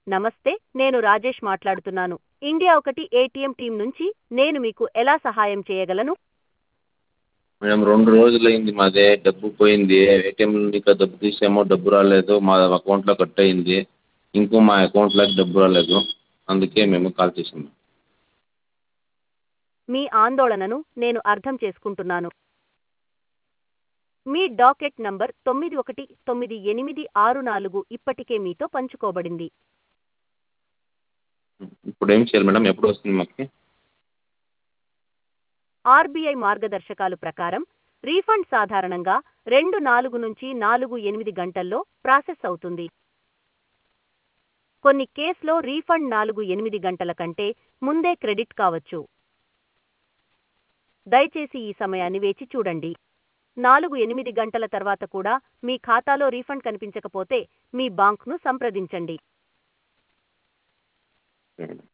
నమస్తే నేను రాజేష్ మాట్లాడుతున్నాను ఇండియా ఒకటి ఏటీఎం టీం నుంచి నేను మీకు ఎలా సహాయం చేయగలను మేడం రెండు రోజులైంది మాది డబ్బు పోయింది ఏటీఎం నుండి ఇంకా డబ్బు తీసాము డబ్బు రాలేదు మా అకౌంట్లో కట్ అయింది ఇంకో మా అకౌంట్లోకి డబ్బు రాలేదు అందుకే మేము కాల్ చేసాము మీ ఆందోళనను నేను అర్థం చేసుకుంటున్నాను మీ డాకెట్ నంబర్ తొమ్మిది ఒకటి తొమ్మిది ఎనిమిది ఆరు నాలుగు ఇప్పటికే మీతో పంచుకోబడింది ఇప్పుడు ఏం చేయాలి మేడం ఎప్పుడు వస్తుంది మాకు ఆర్బీఐ మార్గదర్శకాలు ప్రకారం రీఫండ్ సాధారణంగా రెండు నాలుగు నుంచి నాలుగు ఎనిమిది గంటల్లో ప్రాసెస్ అవుతుంది కొన్ని కేసులో రీఫండ్ నాలుగు ఎనిమిది గంటల కంటే ముందే క్రెడిట్ కావచ్చు దయచేసి ఈ సమయాన్ని వేచి చూడండి నాలుగు ఎనిమిది గంటల తర్వాత కూడా మీ ఖాతాలో రీఫండ్ కనిపించకపోతే మీ బాంక్ను సంప్రదించండి మేడం